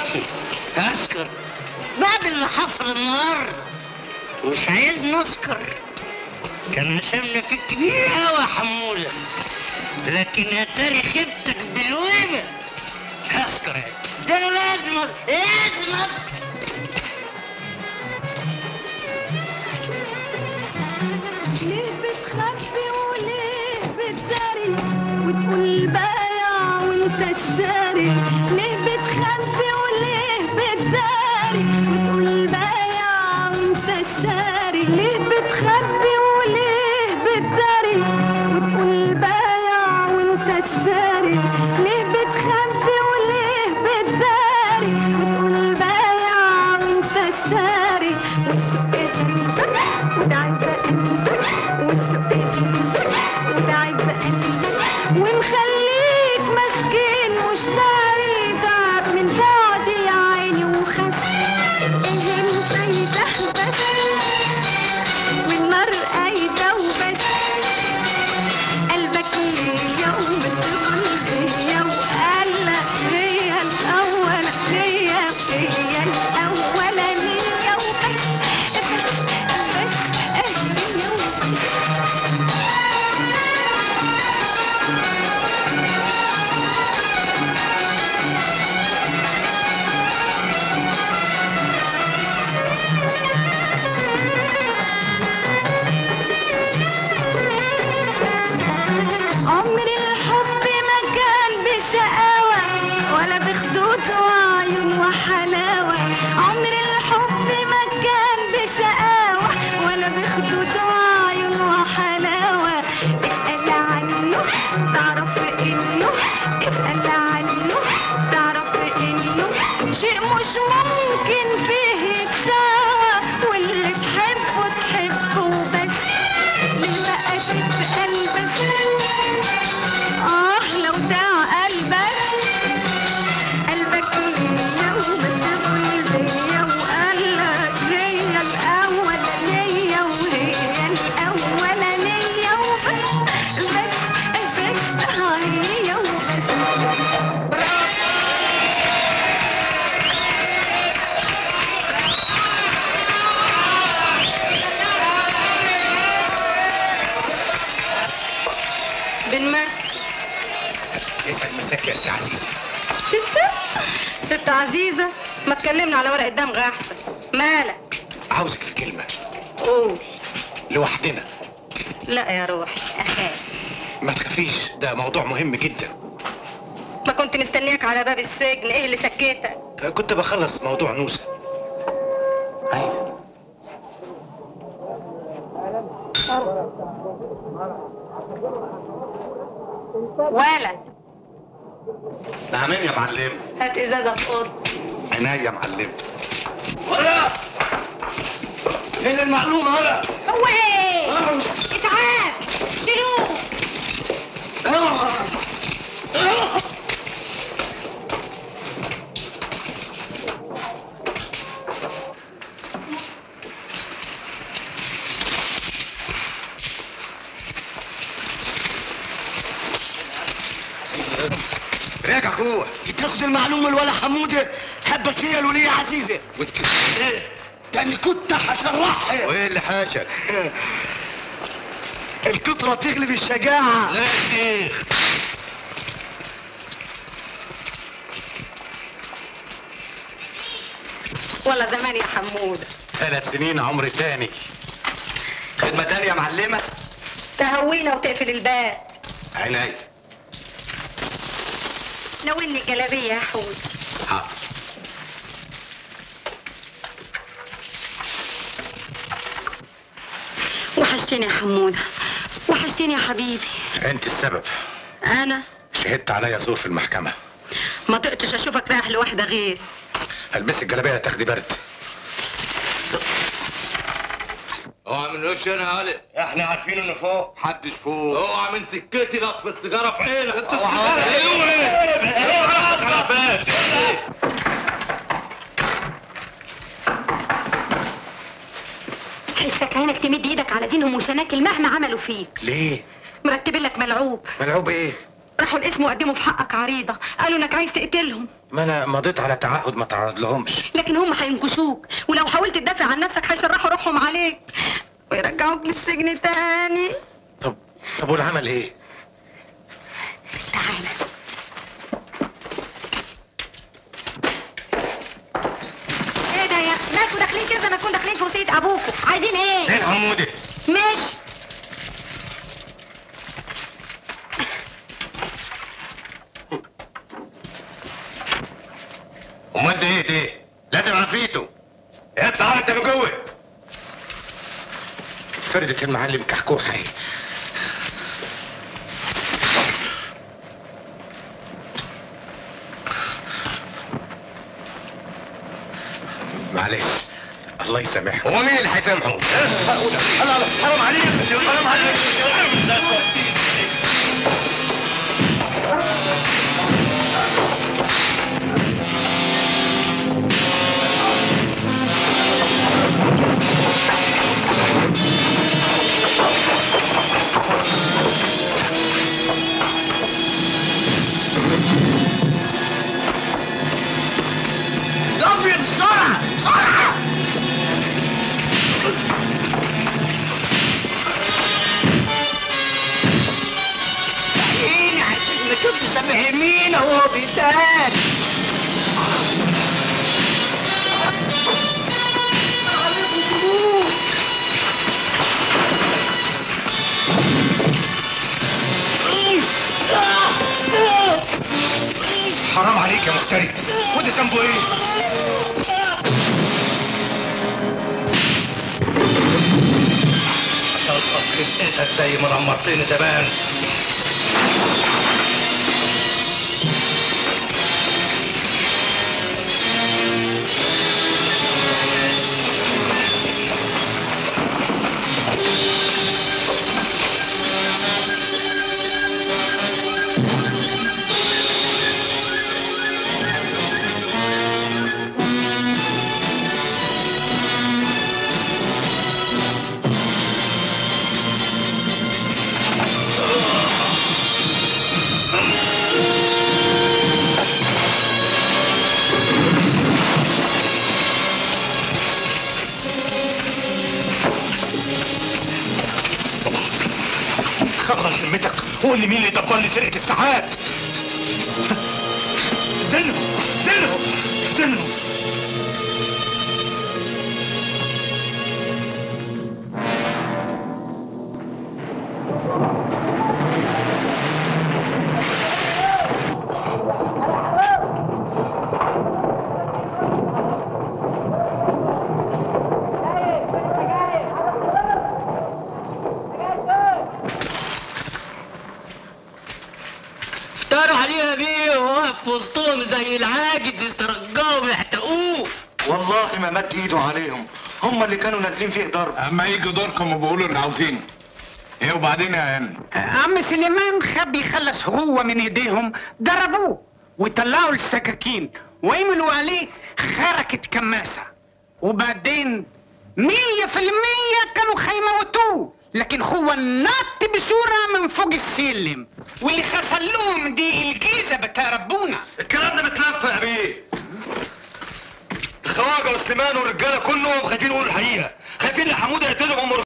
اسكر بعد اللي حصل النهارده مش عايز نسكر كان هشامنا فيك كبير قوي يا حموده لكن يا ترى خيبتك بالويبه اسكر يعني ده لازم لازم ليه بتخبي وليه بتداري وتقول بايع وانت الشاري ليه بتخبي وليه بتداري وتقول بايع وانت الشاري ليه بتخبي وليه بتداري وتقول بايع وانت الشاري ليه بتخبي وليه بتداري وتقول بايع وانت الشاري والسوق ودعي بقلبك والسوق ودعي بقلبك ومخليك مسكين مش داري تعب من بعد يا عيني وخف ايه الفايدة بس والنار قايدة وبس قلبك ليا ومشغول بيا وقالك هي الأول هي هي الأولانية وبس بس هي وبس عمر الحب ما كان بشقاوة ولا بخدود وعيون وحلاوة عمر الحب ما كان بشقاوة ولا بخدود وعيون وحلاوة اسأل عنه تعرف انه اسأل عنه تعرف انه شيء مش ممكن فيه يتساوى واللي تحبه تحبه وبس ليه بقى تبقى بس آه لو داع قلبك قلبك ليا ومشغول بيا وقالك هي الأولانية وهي الأولانية وبس بس بس هي وبس بنمثل يسعد مساك يا استاذ عزيزه ست عزيزة ما تكلمنا على ورق الدمغ أحسن مالك عاوزك في كلمه قول لوحدنا لا يا روحي أخاف ما تخافيش ده موضوع مهم جدا ما كنت مستنياك على باب السجن ايه اللي سكتك كنت بخلص موضوع نوسه أيوة. ولد نعمين يا معلم هات ازازة في اوضتي عينيا يا معلم ولا فين المعلومه ولا هو ايه اتعاب شيلوه راجع جوه تاخد المعلومه الولا حموده حبك هي الوليه عزيزه واسكت ده انا كنت هشرحها وايه اللي حاشك الكترة تغلب الشجاعة لا يا شيخ ولا زمان يا حمود ثلاث سنين عمر تاني خدمة تانية يا معلمة تهوينا وتقفل الباب عيني ناولني الجلابية يا حود حاضر وحشتني يا حمودة وحشتني يا حبيبي انت السبب انا شهدت عليا زور في المحكمة ما طقتش اشوفك رايح لواحدة غير البسي الجلابية تاخدي برد اوعى من وش انا يا علي احنا عارفين انه فوق محدش فوق اوعى من سكتي لطف السيجاره في عينك انت السيجارة حسك عينك تمد ايدك على دينهم وشناكل مهما عملوا فيك ليه؟ مرتبين لك ملعوب ملعوب ايه؟ راحوا القسم وقدموا في حقك عريضه قالوا انك عايز تقتلهم ما انا مضيت على تعهد ما تعرض لهمش لكن هم هينكشوك ولو حاولت تدافع عن نفسك هيشرحوا روحهم عليك ويرجعوك للسجن تاني طب طب والعمل ايه تعالى ايه ده يا مالكوا داخلين كده زي ما تكون داخلين في وصية ابوكوا عايزين ايه فين عمودي ماشي امال ده ايه ده لازم عفيته اطلع انت من جوه فردة المعلم كحكوحة ايه معلش الله يسامحه هو مين اللي هيسامحه؟ حرام عليك حرام عليك ضربي بسرعة بسرعة عيني عشان ما شفت سامع مين هو بيتهان حرام عليك يا مفتري وده ذنبه ايه؟ هتلطف خلقتك زي ما رمرتني زمان خبر ذمتك قول لي مين اللي دبر لي سرقة الساعات زنهم زنهم زنهم افتروا عليها بيه وواقف في وسطهم زي العاجز يسترجعوا ويحتقوه والله ما مد ايده عليهم هم اللي كانوا نازلين فيه ضرب اما يجي دوركم وبيقولوا اللي عاوزينه ايه وبعدين يا هاني عم سليمان خب يخلص هو من ايديهم ضربوه وطلعوا السكاكين وعملوا عليه حركة كماسة وبعدين مية في المية كانوا هيموتوه لكن هو نط بسرعة من فوق السلم واللي خسر لهم دي الجيزة بتاع ربنا الكلام ده متلف يا بيه الخواجه وسليمان والرجاله كلهم خايفين يقولوا الحقيقه خايفين ان حموده يقتلهم